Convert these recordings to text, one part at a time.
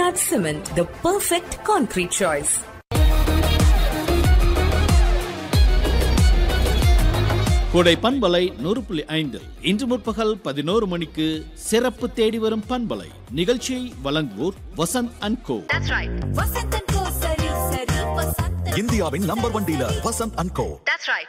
Chetinad Cement, the perfect concrete choice. கோடை பண்பலை நூறு புள்ளி ஐந்து இன்று முற்பகல் பதினோரு மணிக்கு சிறப்பு தேடி வரும் பண்பலை நிகழ்ச்சியை வழங்குவோர் Vasanth and co That's right. Vasanthan co சரி சரி வசந்தன் இந்தியாவின் number one dealer Vasanth and co That's right.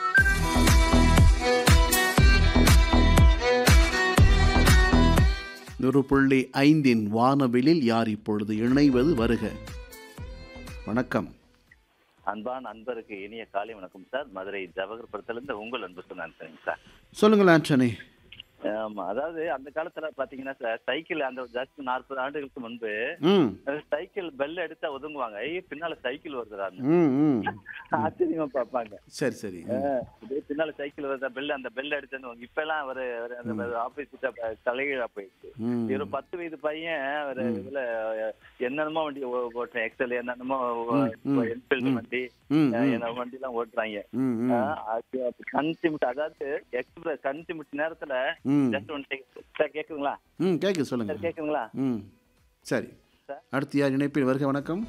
நூறு புள்ளி ஐந்தின் வானவிலில் யார் இப்பொழுது இணைவது வருக வணக்கம் அன்பான அன்பருக்கு இனிய காலை வணக்கம் சார் மதுரை ஜவஹர் படத்திலிருந்து உங்கள் அன்பு சொன்னான் சார் சொல்லுங்கள் ஆண்டனி ஆமா அதாவது அந்த காலத்துல பாத்தீங்கன்னா சார் சைக்கிள் அந்த ஜஸ்ட் நாற்பது ஆண்டுகளுக்கு முன்பு ம் சைக்கிள் பெல் எடுத்தா ஒதுங்குவாங்க ஐயோ பின்னால சைக்கிள் வருதுடான்னு ம் ம் ஆச்சரியமா பார்ப்பாங்க சரி சரி அஹ் இதே பின்னால சைக்கிள் வருதா பெல் அந்த பெல் அடிச்சு இப்ப எல்லாம் ஒரு ஒரு அந்த ஆபீஸ் தலைகீழா போயிடுச்சு ம் ஒரு பத்து வயது பையன் ஒரு இதுல என்னென்னமோ வண்டி ஓ- ஓட்டுறேன் எக்ஸல் என்னென்னமோ என்ஃபீல்டு வண்டி ம் அஹ் என்ன வண்டி எல்லாம் ஓட்டுறாங்க ம் ம் ஆஹ் அது அது கண் சிமிட் அதாவது எக்ஸ்பிரஸ் கண் சிமிட் நேரத்துல ம் ஜஸ்ட் ஒன் சார் கேக்குதுங்களா ம் கேட்குது சார் சொல்லுங்கள் கேக்குதுங்களா ம் சரி சார். அடுத்து யார் இணைப்பில் வருக வணக்கம்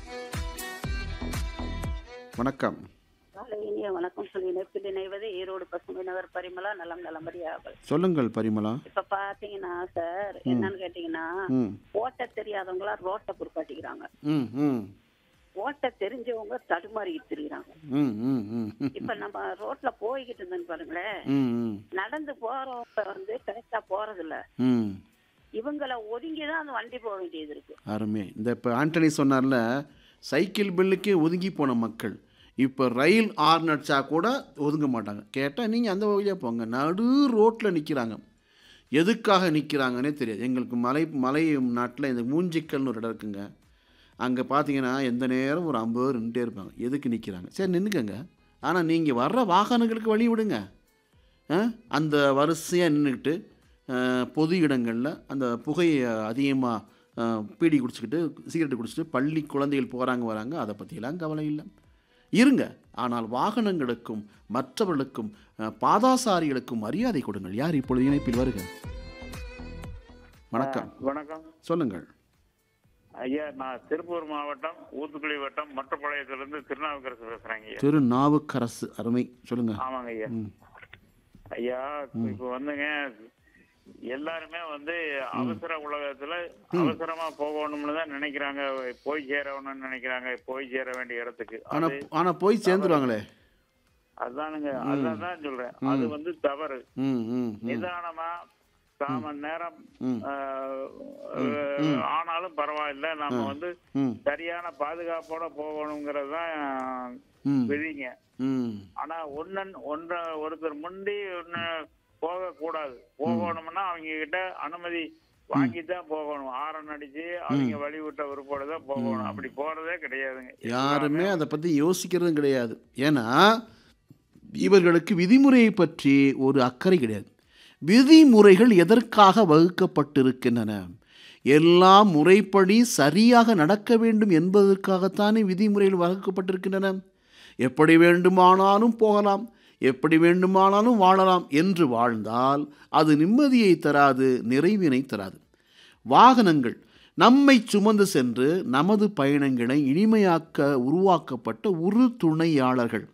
வணக்கம் காலை இனிய வணக்கம் சொல்லி இணைப்பில் இணைவது ஈரோடு பசுமை நகர் பரிமளா நலம் நலமறியாவல் சொல்லுங்கள் பரிமளா இப்ப பாத்தீங்கன்னா சார் என்னன்னு கேட்டீங்கன்னா ம் ஓட்ட தெரியாதவங்களா ரோட்டை பொறுப்பாட்டிக்கிறாங்க ம் ம் ஓட்ட தெரிஞ்சவங்க தடுமாறிக்கிட்டு திரியுறாங்க ம் ம் ம் ம் இப்ப நம்ம ரோட்ல போய்கிட்டு இருந்தேன்னு பாருங்களேன் ம் ம் நடந்து போறவங்க வந்து கரெக்டா போறது இல்ல ம் இவங்கள ஒதுங்கிதான் அந்த வண்டி போக வேண்டியது இருக்கு அருமை இந்த இப்போ ஆண்டனி சொன்னார்ல சைக்கிள் பில்லுக்கே ஒதுங்கி போன மக்கள் இப்போ ரயில் ஆர்ன் அடிச்சா கூட ஒதுங்க மாட்டாங்க கேட்டால் நீங்கள் அந்த வழியாக போங்க நடு ரோட்டில் நிற்கிறாங்க எதுக்காக நிற்கிறாங்கன்னே தெரியாது எங்களுக்கு மலை மலை நாட்டில் இந்த மூஞ்சிக்கல்னு ஒரு இடம் இருக்குங்க அங்கே பார்த்தீங்கன்னா எந்த நேரம் ஒரு ஐம்பது பேர் நின்றுட்டே இருப்பாங்க எதுக்கு நிற்கிறாங்க சரி நின்றுக்கங்க ஆனால் நீங்கள் வர்ற வாகனங்களுக்கு வழி விடுங்க ஆ? அந்த வரிசையாக நின்றுக்கிட்டு பொது இடங்களில் அந்த புகையை அதிகமாக பீடி குடிச்சிக்கிட்டு சிகரெட் குடிச்சிட்டு பள்ளி குழந்தைகள் போகிறாங்க வராங்க அதை பற்றியெல்லாம் கவலை இல்லை இருங்க ஆனால் வாகனங்களுக்கும் மற்றவர்களுக்கும் அஹ், பாதாசாரிகளுக்கும் மரியாதை கொடுங்கள் யார் இப்பொழுது இணைப்பில் வருக வணக்கம் வணக்கம் சொல்லுங்கள் ஐயா நான் திருப்பூர் மாவட்டம் ஊத்துக்குளி வட்டம் மொட்டப்பாளையத்திலிருந்து திருநாவுக்கரசு பேசுறேங்க ஐயா திருநாவுக்கரசு அருமை சொல்லுங்க ஆமாங்க ஐயா ம். ஐயா இப்போ வந்துங்க எல்லாருமே வந்து அவசர உலகத்துல அவசரமா போகணும்னு தான் நினைக்கிறாங்க போய் சேரணும்னு நினைக்கிறாங்க போய் சேர வேண்டிய இடத்துக்கு ஆனால் அது ஆனால் போய் சேர்ந்துருவாங்களே அதானுங்க அதான் தான் சொல்றேன் அது வந்து தவறு ம் ம் ம் நிதானமா காமன் நேரம் ம். ஆஹ், ஆஹ், ஆனாலும் பரவாயில்ல நம்ம வந்து ம் சரியான பாதுகாப்போட போகணுங்கிறது தான் ம் விதிங்க ம் ஆனா ஒன்னன் ஒன்ற ஒருத்தர் முந்தி ஒன்னு போக கூடாது போகணும்னா அவங்க கிட்ட அனுமதி வாங்கி தான் போகணும் ஆரன் அடிச்சு அவங்க வழி விட்ட உறுப்போட தான் போகணும் அப்படி போறதே கிடையாதுங்க யாருமே அதை பற்றி யோசிக்கிறதும் கிடையாது ஏன்னா இவர்களுக்கு விதிமுறையை பற்றி ஒரு அக்கறை கிடையாது விதிமுறைகள் எதற்காக வகுக்கப்பட்டிருக்கின்றன எல்லாம் முறைப்படி சரியாக நடக்க வேண்டும் என்பதற்காகத்தானே விதிமுறைகள் வகுக்கப்பட்டிருக்கின்றன எப்படி வேண்டுமானாலும் போகலாம் எப்படி வேண்டுமானாலும் வாழலாம் என்று வாழ்ந்தால் அது நிம்மதியை தராது நிறைவினை தராது வாகனங்கள் நம்மை சுமந்து சென்று நமது பயணங்களை இனிமையாக்க உருவாக்கப்பட்ட உரு துணையாளர்கள்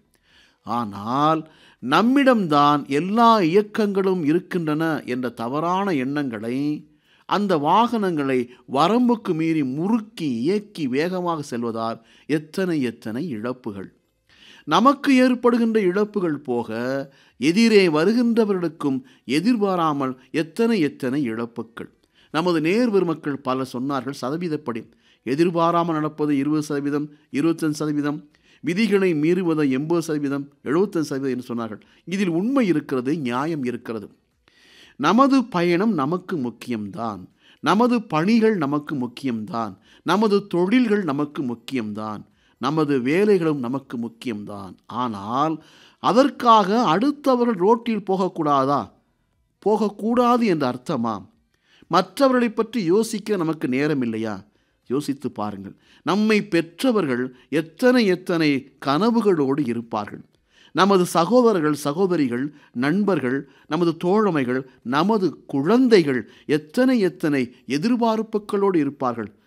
ஆனால் நம்மிடம்தான் எல்லா இயக்கங்களும் இருக்கின்றன என்ற தவறான எண்ணங்களை அந்த வாகனங்களை வரம்புக்கு மீறி முறுக்கி இயக்கி வேகமாக செல்வதால் எத்தனை எத்தனை இழப்புகள் நமக்கு ஏற்படுகின்ற இழப்புகள் போக எதிரே வருகின்றவர்களுக்கும் எதிர்பாராமல் எத்தனை எத்தனை இழப்புகள் நமது நேர் பெருமக்கள் பல சொன்னார்கள் சதவீதப்படி எதிர்பாராமல் நடப்பது இருபது சதவீதம் இருபத்தஞ்சு சதவீதம் விதிகளை மீறுவதை எண்பது சதவீதம் எழுபத்தஞ்சு சதவீதம் என்று சொன்னார்கள் இதில் உண்மை இருக்கிறது நியாயம் இருக்கிறது நமது பயணம் நமக்கு முக்கியம்தான் நமது பணிகள் நமக்கு முக்கியம்தான் நமது தொழில்கள் நமக்கு முக்கியம்தான் நமது வேலைகளும் நமக்கு முக்கியம்தான் ஆனால் அதற்காக அடுத்தவர்கள் ரோட்டில் போகக்கூடாதா போகக்கூடாது என்ற அர்த்தமா மற்றவர்களை பற்றி யோசிக்க நமக்கு நேரம் இல்லையா யோசித்து பாருங்கள் நம்மை பெற்றவர்கள் எத்தனை எத்தனை கனவுகளோடு இருப்பார்கள் நமது சகோதரர்கள் சகோதரிகள் நண்பர்கள் நமது தோழமைகள் நமது குழந்தைகள் எத்தனை எத்தனை எதிர்பார்ப்புகளோடு இருப்பார்கள்